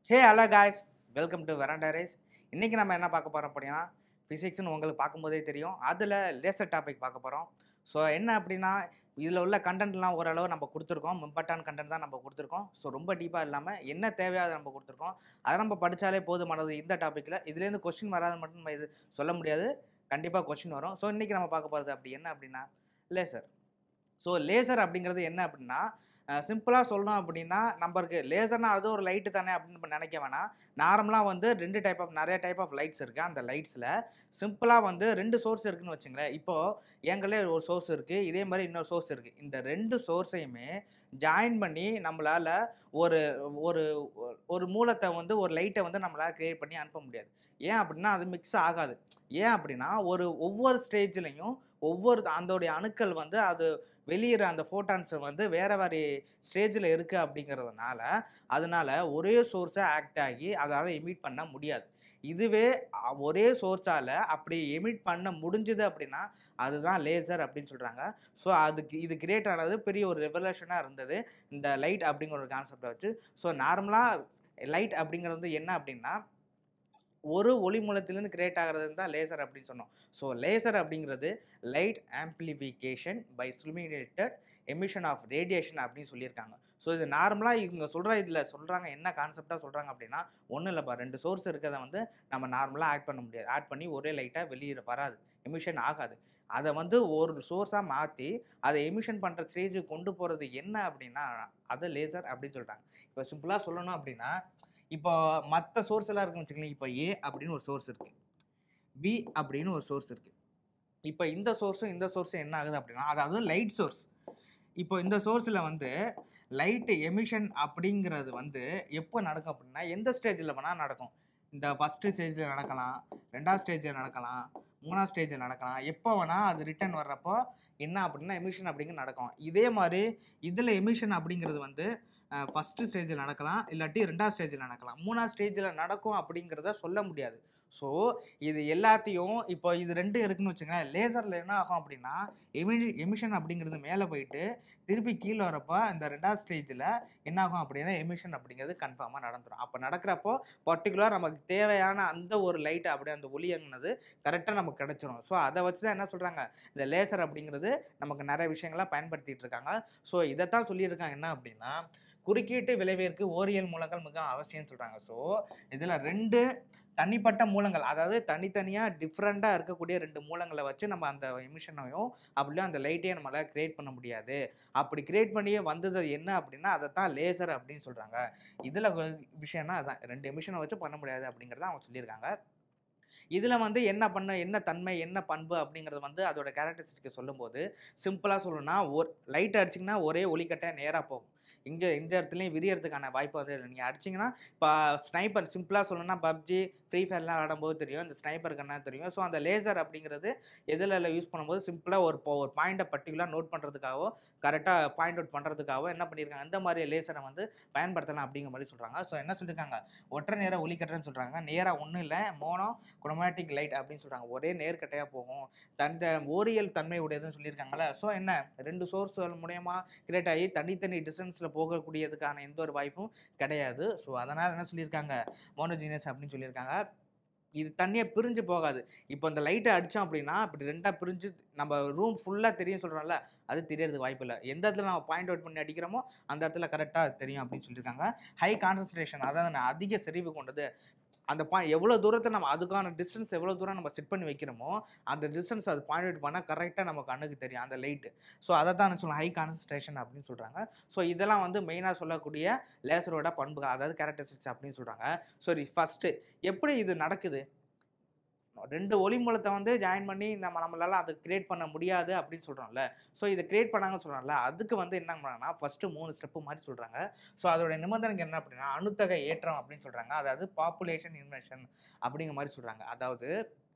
hey hello guys welcome to Veranda Race இன்றைக்கி நம்ம என்ன பார்க்க போகிறோம் அப்படின்னா ஃபிசிக்ஸ்னு உங்களுக்கு பார்க்கும்போதே தெரியும் அதில் லேசர் டாபிக் பார்க்க போகிறோம் ஸோ என்ன அப்படின்னா இதில் உள்ள கண்டென்ட்லாம் ஓரளவு நம்ம கொடுத்துருக்கோம் இம்பார்ட்டான கண்டென்ட் தான் நம்ம கொடுத்துருக்கோம் ஸோ ரொம்ப டீப்பாக இல்லாமல் என்ன தேவையோ அதை நம்ம கொடுத்துருக்கோம் அதை நம்ம படித்தாலே போதுமானது இந்த டாப்பிக்கில் இதுலேருந்து கொஸ்டின் வராது மட்டும் நம்ம இது சொல்ல முடியாது கண்டிப்பாக கொஸ்டின் வரும் ஸோ இன்றைக்கி நம்ம பார்க்க போகிறது அப்படி என்ன அப்படின்னா லேசர் ஸோ லேசர் அப்படிங்கிறது என்ன அப்படின்னா சிம்பிளாக சொல்லணும் அப்படின்னா நம்மளுக்கு லேசர்னா அது ஒரு லைட்டு தானே அப்படின்னு நம்ம நினைக்க வேணாம் நார்மலாக வந்து ரெண்டு டைப் ஆஃப் நிறைய டைப் ஆஃப் லைட்ஸ் இருக்குது அந்த லைட்ஸில் சிம்பிளாக வந்து ரெண்டு சோர்ஸ் இருக்குன்னு வச்சுங்களேன் இப்போது எங்களே ஒரு சோர்ஸ் இருக்குது இதே மாதிரி இன்னொரு சோர்ஸ் இருக்குது இந்த ரெண்டு சோர்ஸையுமே ஜாயின் பண்ணி நம்மளால் ஒரு ஒரு ஒரு மூலத்தை வந்து ஒரு லைட்டை வந்து நம்மளால் க்ரியேட் பண்ணி அனுப்ப முடியாது ஏன் அப்படின்னா அது மிக்ஸ் ஆகாது ஏன் அப்படின்னா ஒரு ஒவ்வொரு ஸ்டேஜ்லேயும் ஒவ்வொரு அதோடைய அணுக்கள் வந்து அது வெளியிற அந்த ஃபோட்டான்ஸை வந்து வேறு வேறு ஸ்டேஜில் இருக்குது அப்படிங்கிறதுனால அதனால ஒரே சோர்ஸை ஆக்ட் ஆகி அதால் எமிட் பண்ண முடியாது இதுவே அ- ஒரே சோர்ஸால் அப்படி எமிட் பண்ண முடிஞ்சுது அப்படின்னா அதுதான் லேசர் அப்படின்னு சொல்கிறாங்க ஸோ அதுக்கு இது கிரியேட் ஆனது பெரிய ஒரு ரெவல்யூஷனாக இருந்தது இந்த லைட் அப்படிங்கிற ஒரு கான்செப்டை வச்சு ஸோ நார்மலாக லைட் அப்படிங்கிறது வந்து என்ன அப்படின்னா ஒரு ஒளி மூலத்திலேருந்து கிரியேட் ஆகிறது தான் லேசர் அப்படின்னு சொன்னோம் ஸோ லேசர் அப்படிங்கிறது light amplification by stimulated emission of radiation அப்படின்னு சொல்லியிருக்காங்க ஸோ இது நார்மலாக இவங்க சொல்கிற இதில் சொல்கிறாங்க என்ன கான்செப்டாக சொல்கிறாங்க அப்படின்னா ஒன்றும் இல்லைப்பா ரெண்டு சோர்ஸ் இருக்கிறத வந்து நம்ம நார்மலாக ஆட் பண்ண முடியாது ஆட் பண்ணி ஒரே லைட்டாக வெளியே வராது எமிஷன் ஆகாது அதை வந்து ஒரு சோர்ஸாக மாற்றி அதை எமிஷன் பண்ணுற ஸ்டேஜுக்கு கொண்டு போகிறது என்ன அப்படின்னா அது லேசர் அப்படின்னு சொல்கிறாங்க இப்போ சிம்பிளாக சொல்லணும் அப்படின்னா இப்போ மற்ற சோர்ஸ் எல்லாம் இருக்குன்னு வச்சுக்கோங்களேன் இப்போ ஏ அப்படின்னு ஒரு சோர்ஸ் இருக்குது பி அப்படின்னு ஒரு சோர்ஸ் இருக்குது இப்போ இந்த சோர்ஸும் இந்த சோர்ஸும் என்ன ஆகுது அப்படின்னா அதாவது லைட் சோர்ஸ் இப்போ இந்த சோர்ஸில் வந்து லைட் எமிஷன் அப்படிங்கிறது வந்து எப்போ நடக்கும் அப்படின்னா எந்த ஸ்டேஜில் வேணால் நடக்கும் இந்த ஃபஸ்ட்டு ஸ்டேஜில் நடக்கலாம் ரெண்டாவது ஸ்டேஜில் நடக்கலாம் மூணாவது ஸ்டேஜில் நடக்கலாம் எப்போ வேணால் அது ரிட்டர்ன் வர்றப்போ என்ன அப்படின்னா எமிஷன் அப்படிங்கிறது நடக்கும் இதே மாதிரி இதில் எமிஷன் அப்படிங்கிறது வந்து ஃபஸ்ட்டு ஸ்டேஜில் நடக்கலாம் இல்லாட்டி ரெண்டாவது ஸ்டேஜில் நடக்கலாம் மூணாவது ஸ்டேஜில் நடக்கும் அப்படிங்கிறத சொல்ல முடியாது ஸோ இது எல்லாத்தையும் இப்போ இது ரெண்டு இருக்குன்னு வச்சுங்களேன் லேசரில் என்ன ஆகும் அப்படின்னா எமி எமிஷன் அப்படிங்கிறது மேலே போயிட்டு திருப்பி கீழே வரப்போ இந்த ரெண்டாவது ஸ்டேஜில் என்ன ஆகும் அப்படின்னா எமிஷன் அப்படிங்கிறது கன்ஃபார்மாக நடந்துடும் அப்போ நடக்கிறப்போ பர்டிகுலர் நமக்கு தேவையான அந்த ஒரு லைட் அப்படியே அந்த ஒளியங்கினது கரெக்டாக நமக்கு கிடச்சிரும் ஸோ அதை வச்சு தான் என்ன சொல்கிறாங்க இந்த லேசர் அப்படிங்கிறது நமக்கு நிறைய விஷயங்களை பயன்படுத்திட்டு இருக்காங்க ஸோ இதைத்தான் சொல்லியிருக்காங்க என்ன அப்படின்னா குறுக்கீட்டு விளைவிற்கு ஓரியல் மூலங்கள் மிக அவசியம்னு சொல்கிறாங்க ஸோ இதில் ரெண்டு தனிப்பட்ட மூலங்கள் அதாவது தனித்தனியாக டிஃப்ரெண்ட்டாக இருக்கக்கூடிய ரெண்டு மூலங்களை வச்சு நம்ம அந்த எமிஷனையும் அப்படியே அந்த லைட்டையும் நம்மளால் கிரியேட் பண்ண முடியாது அப்படி கிரியேட் பண்ணியே வந்தது என்ன அப்படின்னா அதை தான் லேசர் அப்படின்னு சொல்கிறாங்க இதில் விஷயம்னா அதான் ரெண்டு எமிஷனை வச்சு பண்ண முடியாது அப்படிங்கிறத அவங்க சொல்லியிருக்காங்க இதில் வந்து என்ன பண்ண என்ன தன்மை என்ன பண்பு அப்படிங்கிறது வந்து அதோட கேரக்டரிஸ்டிக்கை சொல்லும்போது சிம்பிளாக சொல்லணும்னா ஒரு லைட் அடிச்சிங்கன்னா ஒரே ஒளிக்கட்டை நேராக போகும் இங்கே இந்த இடத்துலையும் விரியறதுக்கான வாய்ப்பு வந்து நீங்கள் அடிச்சிங்கன்னா இப்போ ஸ்னைப்பர் சிம்பிளாக சொல்லணும்னா பப்ஜி ஃப்ரீ ஃபயர்லாம் ஆடும்போது தெரியும் இந்த ஸ்னைப்பருக்கு என்ன தெரியும் ஸோ அந்த லேசர் அப்படிங்கிறது எதில் யூஸ் பண்ணும்போது சிம்பிளாக ஒரு இப்போ ஒரு பாயிண்ட்டை பர்டிகுலர் நோட் பண்ணுறதுக்காகவோ கரெக்டாக பாயிண்ட் அவுட் பண்ணுறதுக்காகவோ என்ன பண்ணியிருக்காங்க இந்த மாதிரி லேசரை வந்து பயன்படுத்தலாம் அப்படிங்கிற மாதிரி சொல்கிறாங்க ஸோ என்ன சொல்லியிருக்காங்க ஒற்றை நேர ஒளிக்கட்டுறன்னு சொல்கிறாங்க நேராக ஒன்றும் இல்லை மோனோ குரோமேட்டிக் லைட் அப்படின்னு சொல்கிறாங்க ஒரே நேர்கட்டையாக போகும் தந்த ஓரியல் தன்மை உடையதுன்னு சொல்லியிருக்காங்கல்ல ஸோ என்ன ரெண்டு சோர்ஸ் மூலயமா கிரியேட் ஆகி தனித்தனி டிஸ்டன்ஸில் போகக்கூடியதுக்கான எந்த ஒரு வாய்ப்பும் கிடையாது ஸோ அதனால் என்ன சொல்லியிருக்காங்க மோனோஜீனியஸ் அப்படின்னு சொல்லியிருக்காங்க இது தண்ணியாக பிரிஞ்சு போகாது இப்போ இந்த லைட்டை அடித்தோம் அப்படின்னா இப்படி ரெண்டாக பிரிஞ்சு நம்ம ரூம் ஃபுல்லாக தெரியும் சொல்கிறோம்ல அது தெரியறதுக்கு வாய்ப்பு இல்லை எந்த இடத்துல நம்ம பாயிண்ட் அவுட் பண்ணி அடிக்கிறோமோ அந்த இடத்துல கரெக்டாக தெரியும் அப்படின்னு சொல்லியிருக்காங்க ஹை கான்சன்ட்ரேஷன் அதாவது நான் அதிக செறிவு கொண்டது அந்த பாயிண்ட் எவ்வளோ தூரத்தை நம்ம அதுக்கான டிஸ்டன்ஸ் எவ்வளோ தூரம் நம்ம செட் பண்ணி வைக்கிறோமோ அந்த டிஸ்டன்ஸ் அது பாயிண்ட் அவுட் பண்ணால் கரெக்டாக நம்ம கண்ணுக்கு தெரியும் அந்த லைட்டு ஸோ அதை தான் சொல்லலாம் ஹை கான்சன்ட்ரேஷன் அப்படின்னு சொல்கிறாங்க ஸோ இதெல்லாம் வந்து மெயினாக சொல்லக்கூடிய லேசரோட பண்புகள் அதாவது கேரக்டரிஸ்டிக்ஸ் அப்படின்னு சொல்கிறாங்க சரி ஃபஸ்ட்டு எப்படி இது நடக்குது ரெண்டு ஒளி மூலத்தை வந்து ஜாயின் பண்ணி நம்ம நம்மளால அதை கிரியேட் பண்ண முடியாது அப்படின்னு சொல்கிறோம்ல ஸோ இதை கிரியேட் பண்ணாங்கன்னு சொல்கிறோம்ல அதுக்கு வந்து என்ன பண்ணாங்கன்னா ஃபஸ்ட்டு மூணு ஸ்டெப்பு மாதிரி சொல்கிறாங்க ஸோ அதோட நிபந்தனைக்கு என்ன அப்படின்னா அணுத்தகை ஏற்றம் அப்படின்னு சொல்கிறாங்க அதாவது பாப்புலேஷன் இன்வெஷன் அப்படிங்கிற மாதிரி சொல்கிறாங்க அதாவது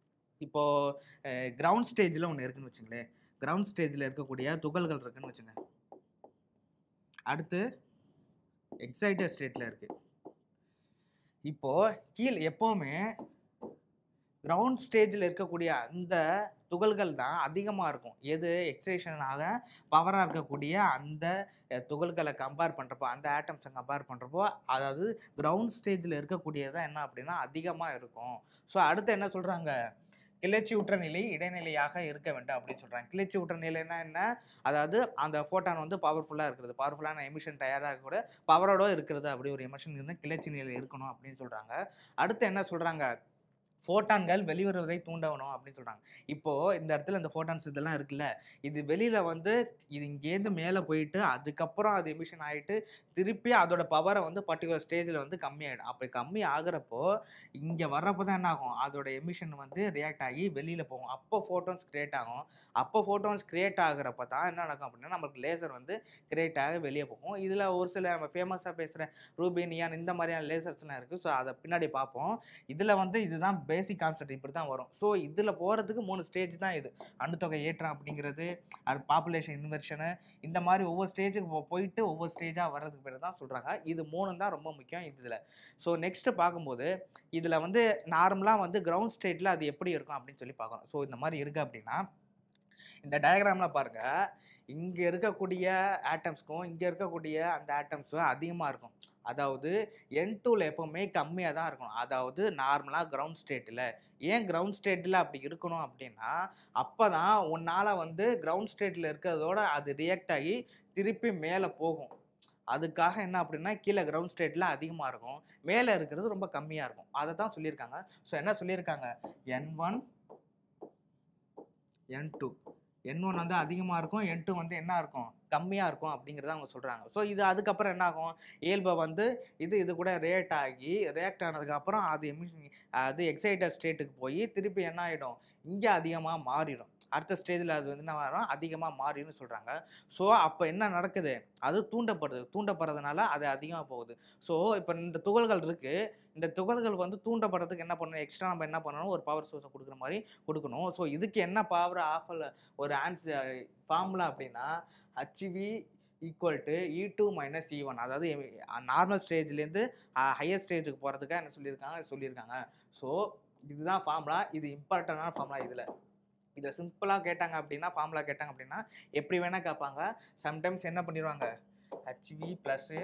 இப்போது கிரவுண்ட் ஸ்டேஜில் ஒன்று இருக்குன்னு வச்சுங்களேன் கிரவுண்ட் ஸ்டேஜில் இருக்கக்கூடிய துகள்கள் இருக்குன்னு வச்சுங்க அடுத்து எக்ஸைட்டட் ஸ்டேட்டில் இருக்குது இப்போது கீழ் எப்போவுமே கிரவுண்ட் ஸ்டேஜில் இருக்கக்கூடிய அந்த துகள்கள் தான் அதிகமாக இருக்கும் எது எக்ஸைஷனாக பவராக இருக்கக்கூடிய அந்த அஹ், துகள்களை கம்பேர் பண்ணுறப்போ அந்த ஆட்டம்ஸை கம்பேர் பண்ணுறப்போ அதாவது கிரவுண்ட் ஸ்டேஜில் இருக்கக்கூடியதான் என்ன அப்படின்னா அதிகமாக இருக்கும் ஸோ அடுத்து என்ன சொல்கிறாங்க கிளர்ச்சியுற்ற நிலை இடைநிலையாக இருக்க வேண்டும் அப்படின்னு சொல்கிறாங்க கிளர்ச்சியுற்ற நிலைன்னா என்ன அதாவது அந்த ஃபோட்டான் வந்து பவர்ஃபுல்லாக இருக்கிறது பவர்ஃபுல்லான எமிஷன் தயாராக கூட பவரோட இருக்கிறது அப்படி ஒரு எமிஷன் இருந்தால் கிளர்ச்சி நிலையில் இருக்கணும் அப்படின்னு சொல்கிறாங்க அடுத்து என்ன சொல்கிறாங்க ஃபோட்டான்கள் வெளிவருவதை தூண்டணும் அப்படின்னு சொல்கிறாங்க இப்போது இந்த இடத்துல இந்த ஃபோட்டான்ஸ் இதெல்லாம் இருக்குல்ல இது வெளியில் வந்து இது இங்கேருந்து மேலே போயிட்டு அதுக்கப்புறம் அது எமிஷன் ஆகிட்டு திருப்பி அதோட பவரை வந்து பர்டிகுலர் ஸ்டேஜில் வந்து கம்மியாயிடும் அப்படி கம்மி ஆகுறப்போ இங்கே வர்றப்போ தான் என்ன ஆகும் அதோட எமிஷன் வந்து ரியாக்ட் ஆகி வெளியில் போகும் அப்போ ஃபோட்டோன்ஸ் கிரியேட் ஆகும் அப்போ ஃபோட்டோன்ஸ் கிரியேட் ஆகுறப்ப தான் என்ன நடக்கும் அப்படின்னா நமக்கு லேசர் வந்து கிரியேட் ஆக வெளியே போகும் இதில் ஒரு சில நம்ம ஃபேமஸாக பேசுகிற ரூபி நியான் இந்த மாதிரியான லேசர்ஸ்லாம் இருக்குது ஸோ அதை பின்னாடி பார்ப்போம் இதில் வந்து இதுதான் பேசிக் கான்செப்ட் இப்படி தான் வரும் ஸோ இதில் போகிறதுக்கு மூணு ஸ்டேஜ் தான் இது அணுத்தொகை ஏற்றம் அப்படிங்கிறது அது பாப்புலேஷன் இன்வெர்ஷனு இந்த மாதிரி ஒவ்வொரு ஸ்டேஜுக்கு போ- போயிட்டு ஒவ்வொரு ஸ்டேஜாக வர்றதுக்கு பேர் தான் சொல்கிறாங்க இது மூணு தான் ரொம்ப முக்கியம் இதில் ஸோ நெக்ஸ்ட்டு பார்க்கும்போது இதில் வந்து நார்மலாக வந்து கிரவுண்ட் ஸ்டேட்டில் அது எப்படி இருக்கும் அப்படின்னு சொல்லி பார்க்கணும் ஸோ இந்த மாதிரி இருக்குது அப்படின்னா இந்த டயக்ராமில் பாருங்கள் இங்கே இருக்கக்கூடிய ஆட்டம்ஸ்க்கும் இங்கே இருக்கக்கூடிய அந்த ஆட்டம்ஸும் அதிகமாக இருக்கும் அதாவது என் டூவில் எப்போவுமே கம்மியாக தான் இருக்கணும் அதாவது நார்மலாக கிரவுண்ட் ஸ்டேட்டில் ஏன் கிரவுண்ட் ஸ்டேட்டில் அப்படி இருக்கணும் அப்படின்னா அப்போ தான் உன்னால் வந்து கிரவுண்ட் ஸ்டேட்டில் இருக்கிறதோட அது ரியாக்ட் ஆகி திருப்பி மேலே போகும் அதுக்காக என்ன அப்படின்னா கீழே கிரவுண்ட் ஸ்டேட்டில் அதிகமாக இருக்கும் மேலே இருக்கிறது ரொம்ப கம்மியாக இருக்கும் அதை தான் சொல்லியிருக்காங்க ஸோ என்ன சொல்லியிருக்காங்க N one N two N one வந்து அதிகமாக இருக்கும் என் டூ வந்து என்ன இருக்கும் கம்மியாக இருக்கும் அப்படிங்கிறத அவங்க சொல்கிறாங்க ஸோ இது அதுக்கப்புறம் என்ன ஆகும் இயல்பை வந்து இது இது கூட ரேட் ஆகி ரியாக்ட் ஆனதுக்கப்புறம் அது எமிஷன் அது எக்ஸைட்டட் ஸ்டேட்டுக்கு போய் திருப்பி என்ன ஆகிடும் இங்கே அதிகமாக மாறிடும் அடுத்த ஸ்டேஜில் அது வந்து என்ன வரும் அதிகமாக மாறிடும்னு சொல்கிறாங்க ஸோ அப்போ என்ன நடக்குது அது தூண்டப்படுது தூண்டப்படுறதுனால அது அதிகமாக போகுது ஸோ இப்போ இந்த துகள்கள் இருக்குது இந்த துகள்கள் வந்து தூண்டப்படுறதுக்கு என்ன பண்ணணும் எக்ஸ்ட்ரா நம்ம என்ன பண்ணணும் ஒரு பவர் சோர்ஸை கொடுக்குற மாதிரி கொடுக்கணும் ஸோ இதுக்கு என்ன பவர் ஆஃபில் ஒரு ஆன்சர் ஃபார்முலா அப்படின்னா h v equal to E two minus E one அதாவது நார்மல் ஸ்டேஜ்லேருந்து ஹையர் ஸ்டேஜுக்கு போகிறதுக்காக என்ன சொல்லியிருக்காங்க சொல்லியிருக்காங்க ஸோ இதுதான் ஃபார்முலா இது இம்பார்ட்டண்டான ஃபார்முலா இதில் இதை சிம்பிளாக கேட்டாங்க அப்படின்னா ஃபார்முலா கேட்டாங்க அப்படின்னா எப்படி வேணால் கேட்பாங்க சம்டைம்ஸ் என்ன பண்ணிடுவாங்க h v plus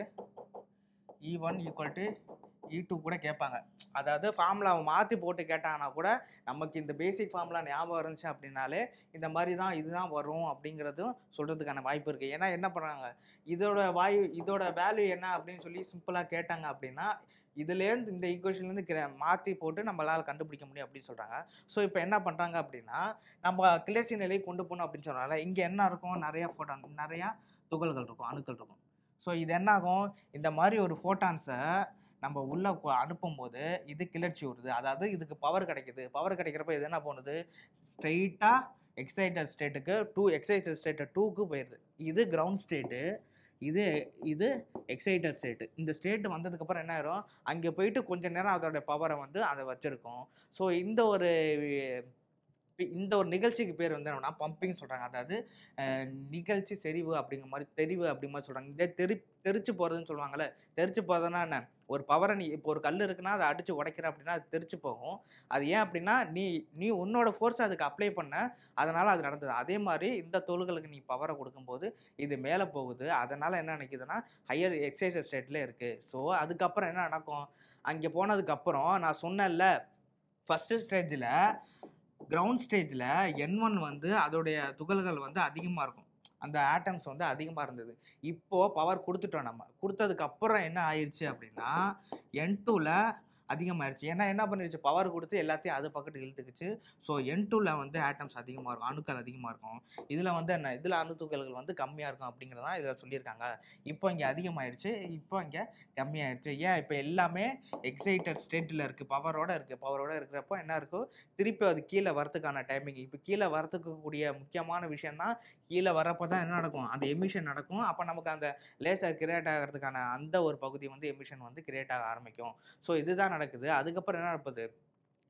E one equal to E two கூட கேட்பாங்க அதாவது ஃபார்முலாவை மாற்றி போட்டு கேட்டாங்கன்னா கூட நமக்கு இந்த பேசிக் ஃபார்முலா ஞாபகம் இருந்துச்சு அப்படின்னாலே இந்த மாதிரி தான் இதுதான் வரும் அப்படிங்கிறதும் சொல்கிறதுக்கான வாய்ப்பு இருக்குது ஏன்னா என்ன பண்ணுறாங்க இதோட வாயு இதோட வேல்யூ என்ன அப்படின்னு சொல்லி சிம்பிளாக கேட்டாங்க அப்படின்னா இதுலேருந்து இந்த ஈக்குவேஷன்லேருந்து மாற்றி போட்டு நம்மளால் கண்டுபிடிக்க முடியும் அப்படின்னு சொல்கிறாங்க ஸோ இப்போ என்ன பண்ணுறாங்க அப்படின்னா நம்ம கிளர்ச்சி நிலையை கொண்டு போகணும் அப்படின்னு சொல்கிறாங்க இங்கே என்ன இருக்கும் நிறையா ஃபோட்டான் நிறையா துகள்கள் இருக்கும் அணுக்கள் இருக்கும் ஸோ இது என்ன ஆகும் இந்த மாதிரி ஒரு ஃபோட்டான்ஸை நம்ம உள்ளே அனுப்பும்போது இது கிளர்ச்சி வருது அதாவது இதுக்கு பவர் கிடைக்குது பவர் கிடைக்கிறப்ப இது என்ன பண்ணுது ஸ்ட்ரெயிட்டாக எக்ஸைட்டட் ஸ்டேட்டுக்கு டூ எக்ஸைட்டட் ஸ்டேட்டு டூக்கு போயிடுது இது கிரவுண்ட் ஸ்டேட்டு இது இது எக்ஸைட்டட் ஸ்டேட்டு இந்த ஸ்டேட் வந்ததுக்கப்புறம் என்ன ஆயிரும் அங்கே போயிட்டு கொஞ்ச நேரம் அதோட பவரை வந்து அதை வச்சுருக்கோம் ஸோ இந்த ஒரு பி- இந்த ஒரு நிகழ்ச்சிக்கு பேர் வந்து என்னன்னா பம்பிங் சொல்கிறாங்க அதாவது அஹ், நிகழ்ச்சி செறிவு அப்படிங்கிற மாதிரி தெரிவு அப்படிங்கிற மாதிரி சொல்கிறாங்க இதே தெரி தெரிச்சு போகிறதுன்னு சொல்லுவாங்கல்ல தெரிச்சு போகிறதுனா என்ன ஒரு பவரை நீ இப்போ ஒரு கல் இருக்குன்னா அதை அடித்து உடைக்கிற அப்படின்னா அது தெரிச்சு போகும் அது ஏன் அப்படின்னா நீ நீ உன்னோட ஃபோர்ஸ் அதுக்கு அப்ளை பண்ண அதனால் அது நடந்தது அதே மாதிரி இந்த தோள்களுக்கு நீ பவரை கொடுக்கும்போது இது மேலே போகுது அதனால் என்ன நினைக்குதுன்னா ஹையர் எக்ஸைசஸ் ஸ்டேட்டில் இருக்குது ஸோ அதுக்கப்புறம் என்ன நடக்கும் அங்கே போனதுக்கப்புறம் நான் சொன்னேன்ல ஃபஸ்ட்டு ஸ்டேஜில் கிரவுண்ட் ஸ்டேஜில் என் ஒன் வந்து அதோடைய துகள்கள் வந்து அதிகமாக இருக்கும் அந்த ஆட்டம்ஸ் வந்து அதிகமாக இருந்தது இப்போது பவர் கொடுத்துட்டோம் நம்ம கொடுத்ததுக்கு அப்புறம் என்ன ஆயிடுச்சு அப்படின்னா என் டூவில் அதிகமாயிருச்சு ஏன்னா என்ன பண்ணிருச்சு பவர் கொடுத்து எல்லாத்தையும் அது பக்கத்து இழுத்துக்குச்சு ஸோ என் டூவில் வந்து ஆட்டம்ஸ் அதிகமாக இருக்கும் அணுக்கள் அதிகமாக இருக்கும் இதில் வந்து என்ன இதில் அணுத்துகள்கள் வந்து கம்மியாக இருக்கும் அப்படிங்கிறதான் இதில் சொல்லியிருக்காங்க இப்போ இங்கே அதிகமாயிருச்சு இப்போ இங்கே கம்மியாயிருச்சு ஏன் இப்போ எல்லாமே எக்ஸைட்டட் ஸ்டேட்டில் இருக்குது பவரோட இருக்குது பவரோட இருக்கிறப்போ என்ன இருக்கோ திருப்பி அது கீழே வரதுக்கான டைமிங் இப்போ கீழே வரத்துக்கு கூடிய முக்கியமான விஷயம் தான் கீழே வரப்போ தான் என்ன நடக்கும் அந்த எமிஷன் நடக்கும் அப்போ நமக்கு அந்த லேசர் கிரியேட் ஆகிறதுக்கான அந்த ஒரு பகுதி வந்து எமிஷன் வந்து கிரியேட் ஆக ஆரம்பிக்கும் ஸோ இதுதான் நடக்குது அதுக்கப்புறம் என்ன நடக்குது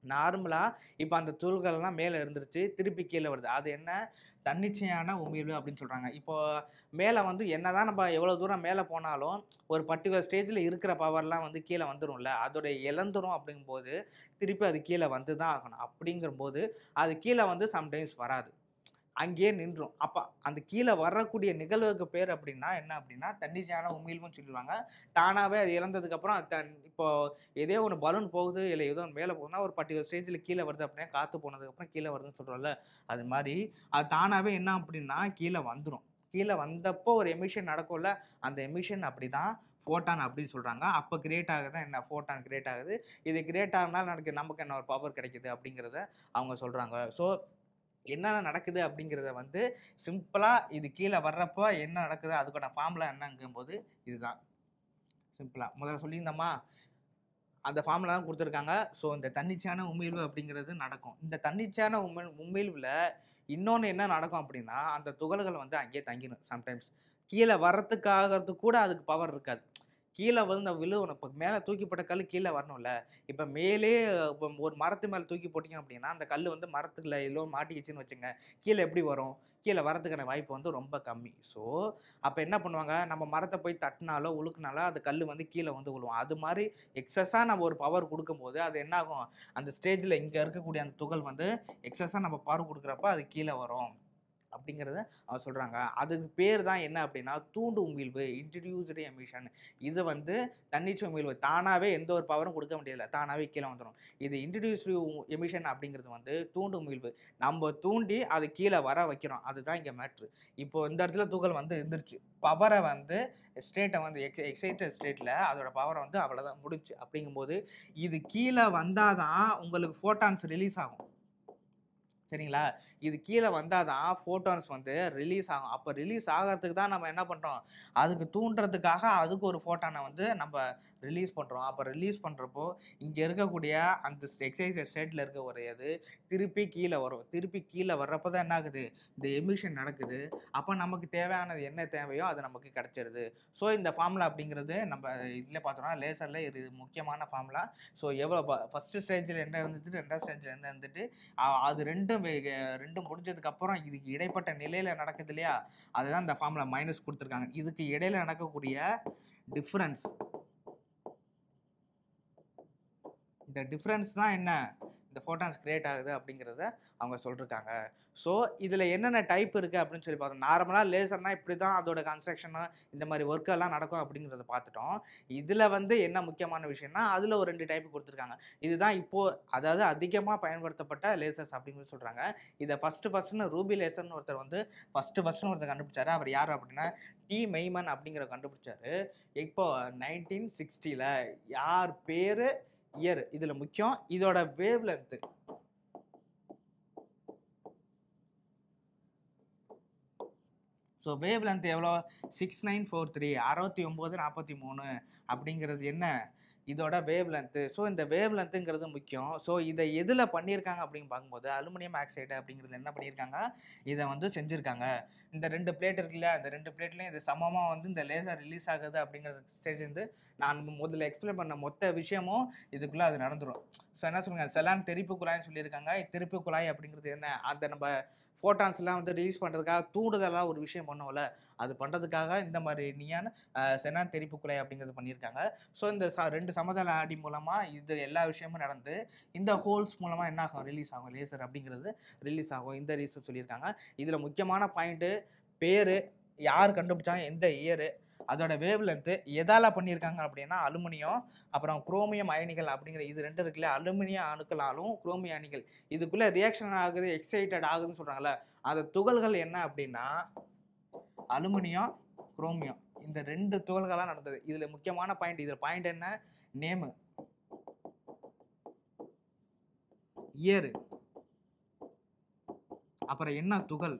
நார்மலாக இப்போ அந்த துகள்கள்லாம் மேலே இருந்துருச்சு திருப்பி கீழே வருது அது என்ன தன்னிச்சையான உமிழ்வு அப்படின்னு சொல்கிறாங்க இப்போ மேலே வந்து என்னதான் நம்ம எவ்வளோ தூரம் மேலே போனாலும் ஒரு பர்டிகுலர் ஸ்டேஜில் இருக்கிற பவர்லாம் வந்து கீழே வந்துரும்ல அதோட இழந்துரும் அப்படிங்கும்போது திருப்பி அது கீழே வந்து தான் ஆகணும் அப்படிங்கும்போது அது கீழே வந்து சம்டைம்ஸ் வராது அங்கேயே நின்றும் அப்போ அந்த கீழே வரக்கூடிய நிகழ்வுக்கு பேர் அப்படின்னா என்ன அப்படின்னா தன்னிச்சையான உமிழ்வுன்னு சொல்லிடுவாங்க தானாகவே அது இழந்ததுக்கப்புறம் அது தன் இப்போ ஏதோ ஒன்று பலூன் போகுது இல்லை ஏதோ ஒன்று மேலே போகுதுன்னா ஒரு பர்டிகுலர் ஸ்டேஜில் கீழே வருது அப்படின்னா காற்று போனதுக்கப்புறம் கீழே வருதுன்னு சொல்கிறோம்ல அது மாதிரி அது தானாகவே என்ன அப்படின்னா கீழே வந்துடும் கீழே வந்தப்போ ஒரு எமிஷன் நடக்கும்ல அந்த எமிஷன் அப்படி தான் ஃபோட்டான் அப்படின்னு சொல்கிறாங்க அப்போ கிரியேட் ஆகுது என்ன ஃபோட்டான் கிரியேட் ஆகுது இது கிரியேட் ஆகுனால நமக்கு நமக்கு என்ன ஒரு பவர் கிடைக்குது அப்படிங்கிறத அவங்க சொல்கிறாங்க ஸோ என்னென்ன நடக்குது அப்படிங்கிறத வந்து சிம்பிளாக இது கீழே வர்றப்போ என்ன நடக்குது அதுக்கான ஃபார்முலா என்னங்கும்போது இதுதான் சிம்பிளாக முதல்ல சொல்லியிருந்தோமா அந்த ஃபார்முலா தான் கொடுத்துருக்காங்க ஸோ இந்த தன்னிச்சையான உமிழ்வு அப்படிங்கிறது நடக்கும் இந்த தன்னிச்சையான உமிழ் உமிழ்வில் இன்னொன்று என்ன நடக்கும் அப்படின்னா அந்த துகள்கள் வந்து அங்கேயே தங்கிடும் சம்டைம்ஸ் கீழே வர்றதுக்காகிறதுக்கு கூட அதுக்கு பவர் இருக்காது கீழே விழுந்த விழுவணும் இப்போ மேலே தூக்கி போட்ட கல் கீழே வரணும்ல இப்போ மேலே இப்போ ஒரு மரத்து மேலே தூக்கி போட்டிங்க அப்படின்னா அந்த கல் வந்து மரத்துக்குள்ள எல்லோ மாட்டிக்கிச்சுன்னு வச்சுங்க கீழே எப்படி வரும் கீழே வரதுக்கான வாய்ப்பு வந்து ரொம்ப கம்மி ஸோ அப்போ என்ன பண்ணுவாங்க நம்ம மரத்தை போய் தட்டினாலோ உழுக்குனாலோ அது கல் வந்து கீழே வந்து விழுவும் அது மாதிரி எக்ஸஸாக நம்ம ஒரு பவர் கொடுக்கும்போது அது என்ன ஆகும் அந்த ஸ்டேஜில் இங்கே இருக்கக்கூடிய அந்த துகள் வந்து எக்ஸஸாக நம்ம பவர் கொடுக்குறப்ப அது கீழே வரும் அப்படிங்கிறத அவங்க சொல்கிறாங்க அதுக்கு பேர் தான் என்ன அப்படின்னா தூண்டு உமிழ்வு இன்ட்ரடியூஸ்டு எமிஷன் இது வந்து தன்னிச்சை உமிழ்வு தானாகவே எந்த ஒரு பவரும் கொடுக்க முடியல தானாகவே கீழே வந்துடும் இது இன்ட்ரடியூஸ்டு எமிஷன் அப்படிங்கிறது வந்து தூண்டு உமிழ்வு நம்ம தூண்டி அது கீழே வர வைக்கிறோம் அதுதான் இங்கே மேட்ரு இப்போ இந்த இடத்துல துகள் வந்து இருந்துருச்சு பவரை வந்து ஸ்டேட்டை வந்து எக்ஸ் எக்ஸைட்டட் ஸ்டேட்டில் அதோட பவரை வந்து அவ்வளோதான் முடிஞ்சு அப்படிங்கும்போது இது கீழே வந்தால் தான் உங்களுக்கு ஃபோட்டான்ஸ் ரிலீஸ் ஆகும் சரிங்களா இது கீழே வந்தால் தான் ஃபோட்டான்ஸ் வந்து ரிலீஸ் ஆகும் அப்போ ரிலீஸ் ஆகிறதுக்கு தான் நம்ம என்ன பண்ணுறோம் அதுக்கு தூண்டுறதுக்காக அதுக்கு ஒரு ஃபோட்டானை வந்து நம்ம ரிலீஸ் பண்ணுறோம் அப்போ ரிலீஸ் பண்ணுறப்போ இங்கே இருக்கக்கூடிய அந்த எக்ஸைட்டட் ஸ்டேட்டில் இருக்க ஒரு இது திருப்பி கீழே வரும் திருப்பி கீழே வர்றப்போ தான் என்ன ஆகுது இந்த எமிஷன் நடக்குது அப்போ நமக்கு தேவையானது என்ன தேவையோ அது நமக்கு கிடச்சிருது ஸோ இந்த ஃபார்முலா அப்படிங்கிறது நம்ம இதில் பார்த்தோம்னா லேசரில் இது முக்கியமான ஃபார்முலா ஸோ எவ்வளோ ஃபஸ்ட்டு ஸ்டேஜில் என்ன இருந்துட்டு ரெண்டாவது ஸ்டேஜில் என்ன இருந்துட்டு அ- அது ரெண்டும் வே- ரெண்டும் முடிஞ்சதுக்கப்புறம் இதுக்கு இடைப்பட்ட நிலையில் நடக்குது இல்லையா அதுதான் இந்த ஃபார்முலா மைனஸ் கொடுத்துருக்காங்க இதுக்கு இடையில நடக்கக்கூடிய டிஃப்ரென்ஸ் இந்த டிஃப்ரென்ஸ் தான் என்ன இந்த ஃபோட்டான்ஸ் கிரியேட் ஆகுது அப்படிங்கிறத அவங்க சொல்லியிருக்காங்க ஸோ இதில் என்னென்ன டைப் இருக்குது அப்படின்னு சொல்லி பார்த்தோம் நார்மலாக லேசர்னால் இப்படி தான் அதோட கன்ஸ்ட்ரக்ஷனு இந்த மாதிரி ஒர்க்கெல்லாம் நடக்கும் அப்படிங்கிறத பார்த்துட்டோம் இதில் வந்து என்ன முக்கியமான விஷயம்னா அதில் ஒரு ரெண்டு டைப் கொடுத்துருக்காங்க இதுதான் இப்போது அதாவது அதிகமாக பயன்படுத்தப்பட்ட லேசர்ஸ் அப்படின்னு சொல்கிறாங்க இதை ஃபஸ்ட்டு ஃபஸ்ட்டுன்னு ரூபி லேசர்னு ஒருத்தர் வந்து ஃபஸ்ட்டு ஃபஸ்ட்டுன்னு ஒருத்தர் கண்டுபிடிச்சாரு அவர் யார் அப்படின்னா டி மெய்மன் அப்படிங்கிற கண்டுபிடிச்சாரு இப்போ நைன்டீன் சிக்ஸ்டியில் யார் பேர் இயர் இதில் முக்கியம் இதோட wavelength so wavelength எவ்வளோ சிக்ஸ் நைன் ஃபோர் த்ரீ அறுபத்தி ஒம்பது நாற்பத்தி மூணு அப்படிங்கிறது என்ன இதோட வேவ் லென்த்து ஸோ இந்த வேவ் லென்த்துங்கிறது முக்கியம் ஸோ இதை எதில் பண்ணியிருக்காங்க அப்படின்னு பார்க்கும்போது அலுமினியம் ஆக்சைடு அப்படிங்கிறது என்ன பண்ணியிருக்காங்க இதை வந்து செஞ்சுருக்காங்க இந்த ரெண்டு பிளேட் இருக்குல்ல இந்த ரெண்டு பிளேட்லையும் இது சமமாக வந்து இந்த லேசர் ரிலீஸ் ஆகுது அப்படிங்கிற ஸ்டேஜ் வந்து நான் முதல்ல எக்ஸ்பிளைன் பண்ண மொத்த விஷயமும் இதுக்குள்ளே அது நடந்துடும் ஸோ என்ன சொல்லுங்க செலான் தெறிப்பு குழாய்னு சொல்லியிருக்காங்க தெறிப்பு குழாய் அப்படிங்கிறது என்ன அந்த நம்ம ஃபோட்டான்ஸ்லாம் வந்து ரிலீஸ் பண்ணுறதுக்காக தூண்டுதலாக ஒரு விஷயம் பண்ணுவோம்ல அது பண்ணுறதுக்காக இந்த மாதிரி நியான் செனான் தெறிப்பு குழாய் அப்படிங்கிறது பண்ணியிருக்காங்க ஸோ இந்த ச ரெண்டு சமதள ஆடி மூலமாக இது எல்லா விஷயமும் நடந்து இந்த ஹோல்ஸ் மூலமாக என்ன ஆகும் ரிலீஸ் ஆகும் லேசர் அப்படிங்கிறது ரிலீஸ் ஆகும் இந்த ரீசன் சொல்லியிருக்காங்க இதில் முக்கியமான பாயிண்ட்டு பேர் யார் கண்டுபிடிச்சாங்க எந்த இயரு அதோட வேவ் லென்த்து எதால பண்ணியிருக்காங்க அப்படின்னா அலுமினியம் அப்புறம் குரோமியம் அயனிகள் அப்படிங்கிற இது ரெண்டு இருக்குல்ல அலுமினிய அணுக்களாலும் குரோமிய அணிகள் இதுக்குள்ளே ரியாக்ஷன் ஆகுது எக்ஸைட்டட் ஆகுதுன்னு சொல்கிறாங்கல்ல அந்த துகள்கள் என்ன அப்படின்னா அலுமினியம் குரோமியம் இந்த ரெண்டு துகள்களாக நடந்தது இதில் முக்கியமான பாயிண்ட் இதில் பாயிண்ட் என்ன நேமு இயரு அப்புறம் என்ன துகள்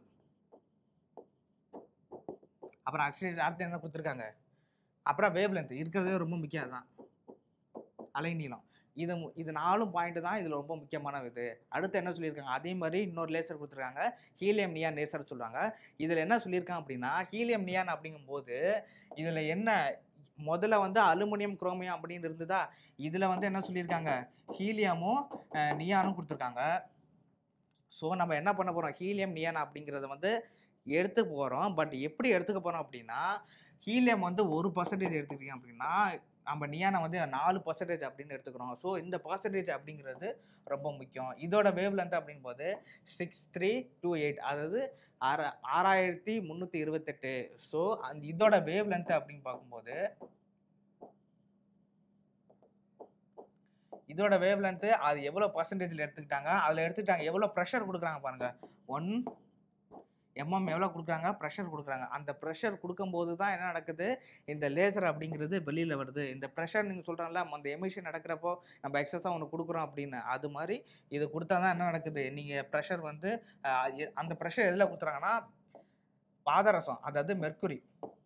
அப்புறம் ஆக்சிடென்ட் அடுத்து என்ன கொடுத்துருக்காங்க அப்புறம் வேவ் லென்த் இருக்கிறதே ரொம்ப முக்கியம் அதுதான் அலைநீளம் இது மு- இது நாலும் பாயிண்ட் தான் இதில் ரொம்ப முக்கியமான இது அடுத்து என்ன சொல்லியிருக்காங்க அதே மாதிரி இன்னொரு லேசர் கொடுத்துருக்காங்க ஹீலியம் நியான் லேசர் சொல்கிறாங்க இதில் என்ன சொல்லியிருக்காங்க அப்படின்னா ஹீலியம் நியான் அப்படிங்கும்போது இதில் என்ன முதல்ல வந்து அலுமினியம் குரோமியம் அப்படின்னு இருந்ததா இதில் வந்து என்ன சொல்லியிருக்காங்க ஹீலியமும் அஹ், நியானும் கொடுத்துருக்காங்க ஸோ நம்ம என்ன பண்ண போகிறோம் ஹீலியம் நியான் அப்படிங்கிறத வந்து எடுத்துக்க போகிறோம் பட் எப்படி எடுத்துக்க போகிறோம் அப்படின்னா ஹீலியம் வந்து ஒரு பர்சன்டேஜ் எடுத்துக்கிட்டீங்க அப்படின்னா நம்ம நியானை வந்து நாலு பர்சன்டேஜ் அப்படின்னு எடுத்துக்கிறோம் ஸோ இந்த பர்சன்டேஜ் அப்படிங்கிறது ரொம்ப முக்கியம் இதோட வேவ் லென்த் அப்படிங்கும்போது சிக்ஸ் த்ரீ டூ எயிட் அதாவது ஆறு ஆறாயிரத்தி முந்நூற்றி இருபத்தெட்டு ஸோ அந்த இதோட வேவ் லென்த் அப்படின்னு பார்க்கும்போது இதோட வேவ் லென்த்து அது எவ்வளோ பர்சன்டேஜில் எடுத்துக்கிட்டாங்க அதில் எடுத்துக்கிட்டாங்க எவ்வளோ ப்ரெஷர் கொடுக்குறாங்க பாருங்க ஒன் எம்எம் எவ்வளோ கொடுக்குறாங்க ப்ரெஷர் கொடுக்குறாங்க அந்த ப்ரெஷர் கொடுக்கும்போது தான் என்ன நடக்குது இந்த லேசர் அப்படிங்கிறது வெளியில் வருது இந்த ப்ரெஷர் நீங்கள் சொல்கிறோம்ல அந்த எமிஷன் நடக்கிறப்போ நம்ம எக்ஸஸாக ஒன்று கொடுக்குறோம் அப்படின்னு அது மாதிரி இது கொடுத்தா தான் என்ன நடக்குது நீங்கள் ப்ரெஷர் வந்து அஹ், எ- அந்த ப்ரெஷர் எதில் கொடுத்துறாங்கன்னா பாதரசம் அதாவது மெர்க்குரி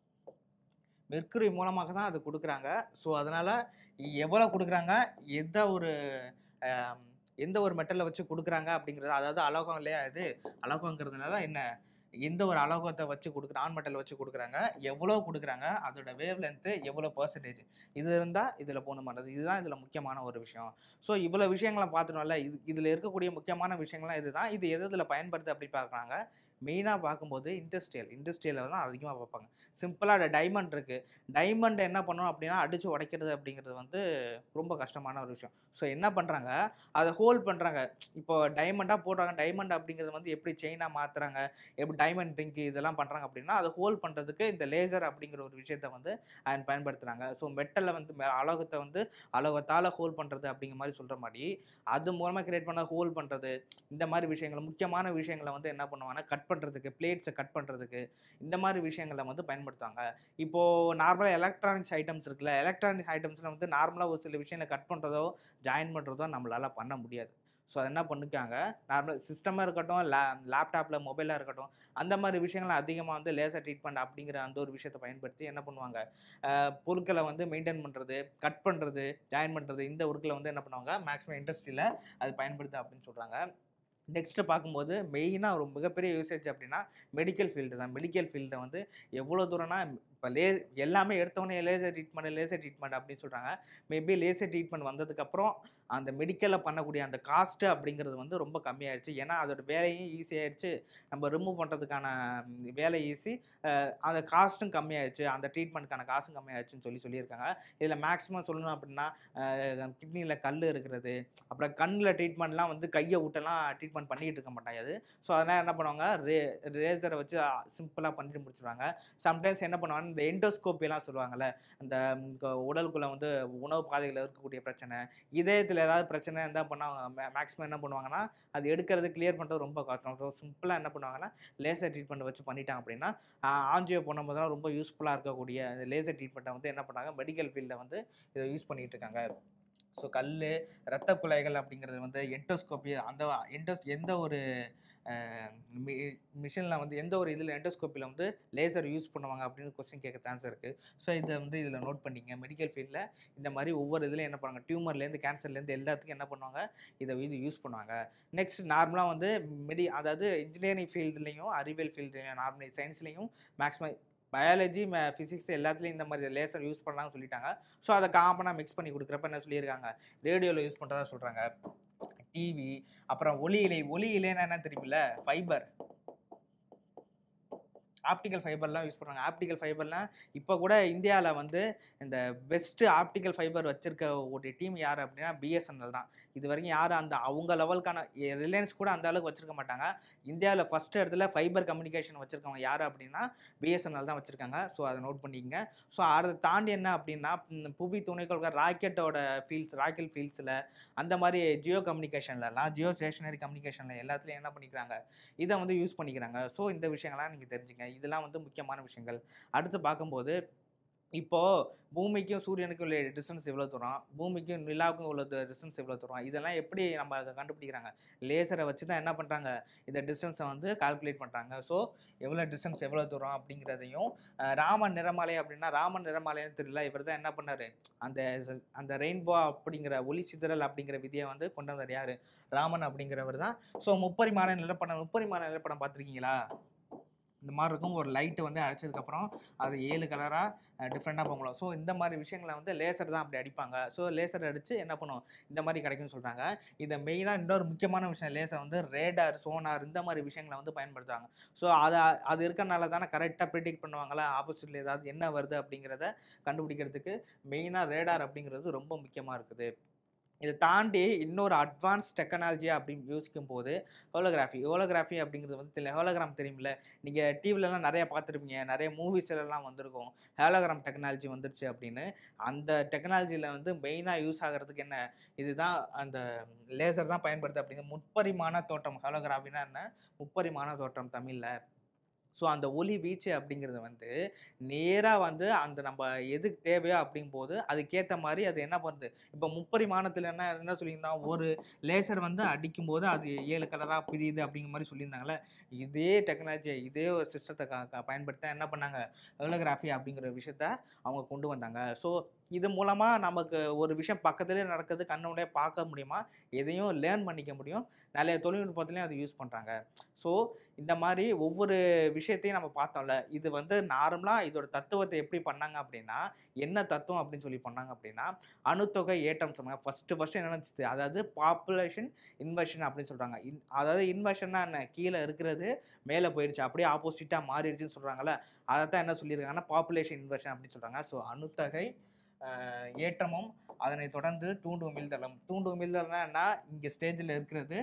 மெர்க்குரி மூலமாக தான் அது கொடுக்குறாங்க ஸோ அதனால் எவ்வளோ கொடுக்குறாங்க எந்த ஒரு ஆம், எந்த ஒரு மெட்டலில் வச்சு கொடுக்குறாங்க அப்படிங்கிறது அதாவது அலோகம் இல்லையா இது அலோகங்கிறதுனால என்ன எந்த ஒரு அலோகத்தை வச்சு கொடுக்குற ஆன் மெட்டல் வச்சு கொடுக்குறாங்க எவ்வளோ கொடுக்குறாங்க அதோட வேவ் லென்த்து எவ்வளோ பர்சன்டேஜ் இது இருந்தால் இதில் போகணுமானது இதுதான் இதில் முக்கியமான ஒரு விஷயம் ஸோ இவ்வளோ விஷயங்களை பார்த்துட்டோம்ல இது இதில் இருக்கக்கூடிய முக்கியமான விஷயங்கள்லாம் இதுதான் இது எது இதில் பயன்படுது அப்படி பார்க்குறாங்க மெயினாக பார்க்கும்போது இண்டஸ்ட்ரியல் இண்டஸ்ட்ரியலில் தான் அதிகமாக பார்ப்பாங்க சிம்பிளாக டைமண்ட் இருக்குது டைமண்ட் என்ன பண்ணணும் அப்படின்னா அடித்து உடைக்கிறது அப்படிங்கிறது வந்து ரொம்ப கஷ்டமான ஒரு விஷயம் ஸோ என்ன பண்ணுறாங்க அதை ஹோல்ட் பண்ணுறாங்க இப்போ டைமண்டாக போடுறாங்க டைமண்ட் அப்படிங்கிறது வந்து எப்படி செயினாக மாற்றுறாங்க எப்படி டைமண்ட் ரிங்க் இதெல்லாம் பண்ணுறாங்க அப்படின்னா அதை ஹோல்ட் பண்ணுறதுக்கு இந்த லேசர் அப்படிங்கிற ஒரு விஷயத்தை வந்து அதன் பயன்படுத்துகிறாங்க ஸோ மெட்டலில் வந்து மெ- அலோகத்தை வந்து அலோகத்தால் ஹோல்ட் பண்ணுறது அப்படிங்கிற மாதிரி சொல்கிற மாதிரி அது மூலமாக கிரியேட் பண்ண ஹோல்ட் பண்ணுறது இந்த மாதிரி விஷயங்கள் முக்கியமான விஷயங்களை வந்து என்ன பண்ணுவாங்கன்னா கட் பண்ணுறதுக்கு பிளேட்ஸை கட் பண்ணுறதுக்கு இந்த மாதிரி விஷயங்களை வந்து பயன்படுத்துவாங்க இப்போது நார்மலாக எலக்ட்ரானிக்ஸ் ஐட்டம்ஸ் இருக்குல்ல எலக்ட்ரானிக் ஐட்டம்ஸில் வந்து நார்மலாக ஒரு சில விஷயங்களை கட் பண்ணுறதோ ஜாயின் பண்ணுறதோ நம்மளால் பண்ண முடியாது ஸோ அதை என்ன பண்ணிக்காங்க நார்மல் சிஸ்டமாக இருக்கட்டும் லே லேப்டாப்பில் மொபைலாக இருக்கட்டும் அந்த மாதிரி விஷயங்களை அதிகமாக வந்து லேசர் ட்ரீட்மெண்ட் அப்படிங்கிற அந்த ஒரு விஷயத்தை பயன்படுத்தி என்ன பண்ணுவாங்க அஹ் பொருட்களை வந்து மெயின்டைன் பண்ணுறது கட் பண்ணுறது ஜாயின் பண்ணுறது இந்த ஒர்க்கில் வந்து என்ன பண்ணுவாங்க மேக்ஸிமம் இண்டஸ்ட்ரியில் அது பயன்படுது அப்படின்னு சொல்கிறாங்க நெக்ஸ்ட்டு பார்க்கும்போது மெயினாக ஒரு மிகப்பெரிய யூசேஜ் அப்படின்னா மெடிக்கல் ஃபீல்டு தான் மெடிக்கல் ஃபீல்டை வந்து எவ்வளோ தூரம்னா இப்போ லே எல்லாமே எடுத்தோடனே லேசர் ட்ரீட்மெண்ட் லேசர் ட்ரீட்மெண்ட் அப்படின்னு சொல்கிறாங்க மேபி லேசர் ட்ரீட்மெண்ட் வந்ததுக்கப்புறம் அந்த மெடிக்கலில் பண்ணக்கூடிய அந்த காஸ்ட்டு அப்படிங்கிறது வந்து ரொம்ப கம்மியாயிடுச்சு ஏன்னா அதோட வேலையும் ஈஸியாகிடுச்சு நம்ம ரிமூவ் பண்ணுறதுக்கான வேலை ஈஸி அந்த காஸ்ட்டும் கம்மியாயிடுச்சு அந்த ட்ரீட்மெண்ட்டுக்கான காசும் கம்மியாயிடுச்சுன்னு சொல்லி சொல்லியிருக்காங்க இதில் மேக்ஸிமம் சொல்லணும் அப்படின்னா கிட்னியில் கல் இருக்கிறது அப்புறம் கண்ணில் ட்ரீட்மெண்ட்லாம் வந்து கையை விட்டெல்லாம் ட்ரீட்மெண்ட் பண்ணிக்கிட்டு இருக்க மாட்டாங்க அது ஸோ அதனால் என்ன பண்ணுவாங்க ரே ரேசரை வச்சு சிம்பிளாக பண்ணிட்டு முடிச்சிருவாங்க சம்டைம்ஸ் என்ன பண்ணுவாங்க இந்த எண்டோஸ்கோப்பிலாம் சொல்லுவாங்கல்ல அந்த ம், க- உடலுக்குள்ள வந்து உணவு பாதைகளில் இருக்கக்கூடிய பிரச்சனை இதயத்தில் ஏதாவது பிரச்சனை இருந்தால் பண்ணாங்க மேக்ஸிமம் என்ன பண்ணுவாங்கன்னா அது எடுக்கிறது கிளியர் பண்ணுறது ரொம்ப கஷ்டம் ஸோ சிம்பிளாக என்ன பண்ணுவாங்கன்னா லேசர் ட்ரீட்மெண்ட் வச்சு பண்ணிட்டாங்க அப்படின்னா ஆஞ்சியோ பண்ணும்போதெல்லாம் ரொம்ப யூஸ்ஃபுல்லாக இருக்கக்கூடிய இந்த லேசர் ட்ரீட்மெண்ட்டை வந்து என்ன பண்ணாங்க மெடிக்கல் ஃபீல்டில் வந்து இதை யூஸ் பண்ணிட்டு இருக்காங்க ஸோ கல் இரத்த குழாய்கள் அப்படிங்கிறது வந்து என்டோஸ்கோப்பி அந்த எண்டோ எந்த ஒரு மிஷினில் வந்து எந்த ஒரு இதில் எண்டோஸ்கோப்பியில் வந்து லேசர் யூஸ் பண்ணுவாங்க அப்படின்னு கொஸ்டின் கேட்க சான்ஸ் இருக்குது ஸோ இதை வந்து இதில் நோட் பண்ணிங்க மெடிக்கல் ஃபீல்டில் இந்த மாதிரி ஒவ்வொரு இதுலையும் என்ன பண்ணுவாங்க டியூமர்லேருந்து கேன்சர்லேருந்து எல்லாத்துக்கும் என்ன பண்ணுவாங்க இதை இது யூஸ் பண்ணுவாங்க நெக்ஸ்ட் நார்மலாக வந்து மெடி அதாவது இன்ஜினியரிங் ஃபீல்டுலேயும் அறிவியல் ஃபீல்டுலையும் நார்மல் சயின்ஸ்லேயும் மேக்ஸிமம் பயாலஜி ஃபிசிக்ஸ் எல்லாத்துலேயும் இந்த மாதிரி லேசர் யூஸ் பண்ணலாம்னு சொல்லிட்டாங்க ஸோ அதை காமனாக மிக்ஸ் பண்ணி கொடுக்குறப்ப என்ன சொல்லியிருக்காங்க ரேடியோவில் யூஸ் பண்ணுறதா சொல்கிறாங்க டிவி அப்புறம் ஒளி இலை ஒளி இலைன்னா என்ன தெரியுமில்ல ஃபைபர் ஆப்டிக்கல் ஃபைபர்லாம் யூஸ் பண்ணுறாங்க ஆப்டிக்கல் ஃபைபர்லாம் இப்போ கூட இந்தியாவில் வந்து இந்த பெஸ்ட்டு ஆப்டிக்கல் ஃபைபர் வச்சிருக்க ஒரு டீம் யார் அப்படின்னா பிஎஸ்என்எல் தான் இது வரைக்கும் யாரும் அந்த அவங்க லெவலுக்கான ரிலையன்ஸ் கூட அந்த அளவுக்கு வச்சிருக்க மாட்டாங்க இந்தியாவில் ஃபஸ்ட் இடத்துல ஃபைபர் கம்யூனிகேஷன் வச்சுருக்கவங்க யார் அப்படின்னா பிஎஸ்என்எல் தான் வச்சுருக்காங்க ஸோ அதை நோட் பண்ணிக்கங்க ஸோ அதை தாண்டி என்ன அப்படின்னா ம், புவி துணைக்கோள்கள் ராக்கெட்டோட ஃபீல்ட்ஸ் ராக்கெட் ஃபீல்ட்ஸில் அந்த மாதிரி ஜியோ கம்யூனிகேஷன்லலாம் ஜியோ ஸ்டேஷனரி கம்யூனிகேஷனில் எல்லாத்துலேயும் என்ன பண்ணிக்கிறாங்க இதை வந்து யூஸ் பண்ணிக்கிறாங்க ஸோ இந்த விஷயங்கள்லாம் நீங்கள் தெரிஞ்சுங்க இதெல்லாம் வந்து முக்கியமான விஷயங்கள் அடுத்து பார்க்கும்போது இப்போது பூமிக்கும் சூரியனுக்கும் உள்ள டிஸ்டன்ஸ் எவ்வளோ தூரம் பூமிக்கும் நிலாவுக்கும் உள்ள டிஸ்டன்ஸ் எவ்வளோ தூரம் இதெல்லாம் எப்படி நம்ம அதை கண்டுபிடிக்கிறாங்க லேசரை வச்சு தான் என்ன பண்ணுறாங்க இந்த டிஸ்டன்ஸை வந்து கால்குலேட் பண்ணுறாங்க ஸோ எவ்வளோ டிஸ்டன்ஸ் எவ்வளோ தூரம் அப்படிங்கிறதையும் அஹ், ராமன் நிறமாலை அப்படின்னா ராமன் நிறமாலைன்னு தெரியல இவர் தான் என்ன பண்ணார் அந்த ச- அந்த ரெயின்போ அப்படிங்கிற ஒளி சிதறல் அப்படிங்கிற விதியை வந்து கொண்டு வந்தார் யார் ராமன் அப்படிங்கிறவர் தான் ஸோ முப்பரிமாண நிலப்படம் முப்பரிமாண நிலப்படம் பார்த்துருக்கீங்களா இந்த மாதிரி இருக்கும் ஒரு லைட்டு வந்து அடிச்சதுக்கப்புறம் அது ஏழு கலராக டிஃப்ரெண்ட்டாக போகலாம் ஸோ இந்த மாதிரி விஷயங்களை வந்து லேசர் தான் அப்படி அடிப்பாங்க ஸோ லேசர் அடித்து என்ன பண்ணும் இந்த மாதிரி கிடைக்கும்னு சொல்கிறாங்க இதை மெயினாக இன்னொரு முக்கியமான விஷயம் லேசர் வந்து ரேடார் சோனார் இந்த மாதிரி விஷயங்களை வந்து பயன்படுத்துவாங்க ஸோ அதை அது இருக்கறனால தானே கரெக்டாக ப்ரிடிக்ட் பண்ணுவாங்களா ஆப்போசிட்டில் ஏதாவது என்ன வருது அப்படிங்கிறத கண்டுபிடிக்கிறதுக்கு மெயினாக ரேடார் அப்படிங்கிறது ரொம்ப முக்கியமாக இருக்குது இதை தாண்டி இன்னொரு அட்வான்ஸ் டெக்னாலஜி அப்படின்னு யோசிக்கும் போது ஹோலோகிராஃபி ஹோலோகிராஃபி அப்படிங்கிறது வந்து தெரியல ஹோலோகிராம் தெரியுமில்ல நீங்கள் டிவிலலாம் நிறைய பார்த்துருப்பீங்க நிறைய மூவிஸ்லாம் வந்திருக்கும் ஹோலோகிராம் டெக்னாலஜி வந்துருச்சு அப்படின்னு அந்த டெக்னாலஜியில் வந்து மெயினாக யூஸ் ஆகிறதுக்கு என்ன இதுதான் அந்த லேசர் தான் பயன்படுது அப்படிங்கிற முப்பரிமாண தோற்றம் ஹோலோகிராஃபினா என்ன முப்பரிமாண தோற்றம் தமிழில் ஸோ அந்த ஒளி வீச்சு அப்படிங்கிறது வந்து நேராக வந்து அந்த நம்ம எதுக்கு தேவையோ அப்படிங்கும்போது அதுக்கேற்ற மாதிரி அது என்ன பண்ணுது இப்போ முப்பரிமாணத்தில் என்ன என்ன சொல்லியிருந்தான் ஒரு லேசர் வந்து அடிக்கும்போது அது ஏழு கலராக பிரியுது அப்படிங்கிற மாதிரி சொல்லியிருந்தாங்களே இதே டெக்னாலஜி இதே ஒரு சிஸ்டத்தை க க பயன்படுத்த என்ன பண்ணாங்க ஹோலோகிராஃபி அப்படிங்கிற விஷயத்த அவங்க கொண்டு வந்தாங்க ஸோ இது மூலமாக நமக்கு ஒரு விஷயம் பக்கத்துலேயே நடக்குது கண்ணுடைய பார்க்க முடியுமா எதையும் லேர்ன் பண்ணிக்க முடியும் நிறைய தொழில்நுட்பத்துலேயும் அது யூஸ் பண்ணுறாங்க ஸோ இந்த மாதிரி ஒவ்வொரு விஷயத்தையும் நம்ம பார்த்தோம்ல இது வந்து நார்மலாக இதோட தத்துவத்தை எப்படி பண்ணாங்க அப்படின்னா என்ன தத்துவம் அப்படின்னு சொல்லி பண்ணாங்க அப்படின்னா அணுத்தொகை ஏற்றம் சொன்னாங்க ஃபஸ்ட்டு ஃபஸ்ட்டு என்ன நினச்சிது அதாவது பாப்புலேஷன் இன்வெர்ஷன் அப்படின்னு சொல்கிறாங்க இன் அதாவது இன்வெர்ஷன்னா என்ன கீழே இருக்கிறது மேலே போயிடுச்சு அப்படியே ஆப்போசிட்டாக மாறிடுச்சுன்னு சொல்கிறாங்கல்ல அதை தான் என்ன சொல்லியிருக்காங்கன்னா பாப்புலேஷன் இன்வெர்ஷன் அப்படின்னு சொல்கிறாங்க ஸோ அணுத்தொகை ஆஹ், ஏற்றமும் அதனை தொடர்ந்து தூண்டு உமிழ்தளம் தூண்டு உமிழ்தல்னா என்ன இங்கே ஸ்டேஜில் இருக்கிறது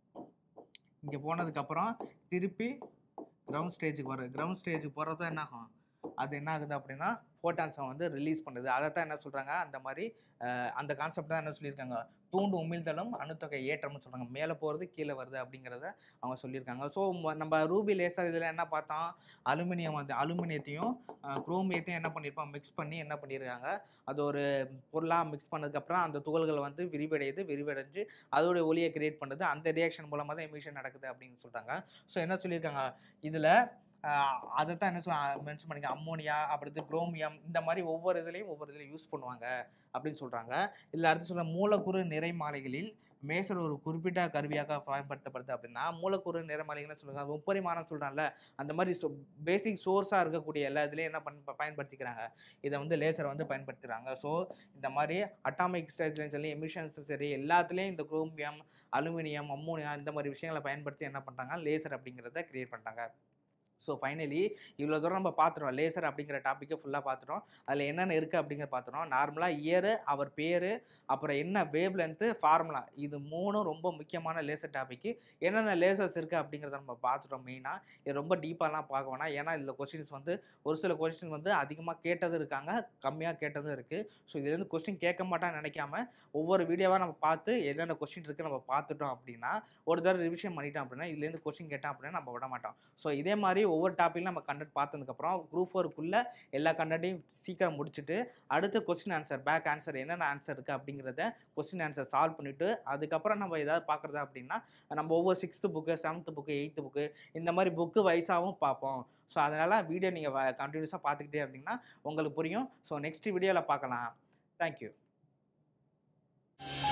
இங்கே போனதுக்கப்புறம் திருப்பி கிரவுண்ட் ஸ்டேஜுக்கு வருது கிரவுண்ட் ஸ்டேஜுக்கு போகிறது என்ன ஆகும் அது என்ன ஆகுது அப்படின்னா ஃபோட்டான்ஸை வந்து ரிலீஸ் பண்ணுது அதை தான் என்ன சொல்கிறாங்க அந்த மாதிரி அஹ், அந்த கான்செப்ட் தான் என்ன சொல்லியிருக்காங்க தூண்டு உமிழ்தலும் அணுத்தொகை ஏற்றம்னு சொல்கிறாங்க மேலே போகிறது கீழே வருது அப்படிங்கிறத அவங்க சொல்லியிருக்காங்க ஸோ நம்ம ரூபி லேசர் இதில் என்ன பார்த்தோம் அலுமினியம் வந்து அலுமினியத்தையும் குரோமியத்தையும் என்ன பண்ணியிருப்பாங்க மிக்ஸ் பண்ணி என்ன பண்ணியிருக்காங்க அது ஒரு பொருளாக மிக்ஸ் பண்ணதுக்கப்புறம் அந்த துகள்கள் வந்து விரிவடையுது விரிவடைஞ்சு அதோடைய ஒளியை கிரியேட் பண்ணுது அந்த ரியாக்ஷன் மூலமாக தான் எமிஷன் நடக்குது அப்படின்னு சொல்கிறாங்க ஸோ என்ன சொல்லியிருக்காங்க இதில் அதை தான் என்ன சொல்ல மென்ஷன் பண்ணிக்க அம்மோனியா அடுத்து குரோமியம் இந்த மாதிரி ஒவ்வொரு இதுலேயும் ஒவ்வொரு இதில் யூஸ் பண்ணுவாங்க அப்படின்னு சொல்கிறாங்க இதில் அடுத்து சொல்ல மூலக்கூறு நிறைமாலைகளில் மேசர் ஒரு குறிப்பிட்ட கருவியாக பயன்படுத்தப்படுது அப்படின்னா மூலக்கூறு நிறமாலைகள்னு சொல்லுவாங்க முப்பரிமாணம் சொல்கிறாங்கல்ல அந்த மாதிரி பேசிக் சோர்ஸாக இருக்கக்கூடிய எல்லா இதுலேயும் என்ன பண்ண பயன்படுத்திக்கிறாங்க இதை வந்து லேசரை வந்து பயன்படுத்துகிறாங்க ஸோ இந்த மாதிரி அட்டாமிக் ஸ்டேஜ்லையும் சரி எமிஷன்ஸும் சரி எல்லாத்துலேயும் இந்த குரோமியம் அலுமினியம் அம்மோனியா இந்த மாதிரி விஷயங்களை பயன்படுத்தி என்ன பண்ணுறாங்க லேசர் அப்படிங்கிறத கிரியேட் பண்ணுறாங்க ஸோ ஃபைனலி இவ்வளோ தூரம் நம்ம பார்த்துட்டோம் லேசர் அப்படிங்கிற டாப்பிக்கை ஃபுல்லாக பார்த்துட்டோம் அதில் என்னென்ன இருக்குது அப்படிங்கிற பார்த்துட்டோம் நார்மலாக இயரு அவர் பேர் அப்புறம் என்ன வேவ் லென்த்து ஃபார்முலா இது மூணும் ரொம்ப முக்கியமான லேசர் டாப்பிக்கு என்னென்ன லேசர்ஸ் இருக்குது அப்படிங்கிறத நம்ம பார்த்துட்டோம் மெயினாக இது ரொம்ப டீப்பாலாம் பார்க்க வேணாம் ஏன்னா இதில் கொஸ்டின்ஸ் வந்து ஒரு சில கொஸ்டின் வந்து அதிகமாக கேட்டதும் இருக்காங்க கம்மியாக கேட்டதும் இருக்குது ஸோ இதுலேருந்து கொஸ்டின் கேட்க மாட்டான்னு நினைக்காம ஒவ்வொரு வீடியோவாக நம்ம பார்த்து என்னென்ன கொஸ்டின் இருக்குது நம்ம பார்த்துட்டோம் அப்படின்னா ஒரு தடவை ரிவிஷன் பண்ணிட்டோம் அப்படின்னா இதுலேருந்து கொஸ்டின் கேட்டோம் அப்படின்னா நம்ம விட மாட்டோம் ஸோ இதே மாதிரி ஒவ்வொரு டாப்பிக்கும் நம்ம கண்டென்ட் பார்த்ததுக்கப்புறம் குரூப் ஃபோருக்குள்ளே எல்லா கண்டென்ட்டையும் சீக்கிரம் முடிச்சுட்டு அடுத்து கொஸ்டின் ஆன்சர் பேக் ஆன்சர் என்னென்ன ஆன்சர் இருக்குது அப்படிங்கிறத கொஸ்டின் ஆன்சர் சால்வ் பண்ணிவிட்டு அதுக்கப்புறம் நம்ம ஏதாவது பார்க்குறதா அப்படின்னா நம்ம ஒவ்வொரு sixth book seventh book eighth book இந்த மாதிரி புக்கு வைஸாகவும் பார்ப்போம் ஸோ அதனால் வீடியோ நீங்கள் கண்டினியூஸாக பார்த்துக்கிட்டே இருந்தீங்கன்னா உங்களுக்கு புரியும் ஸோ நெக்ஸ்ட் வீடியோவில் பார்க்கலாம் தேங்க்யூ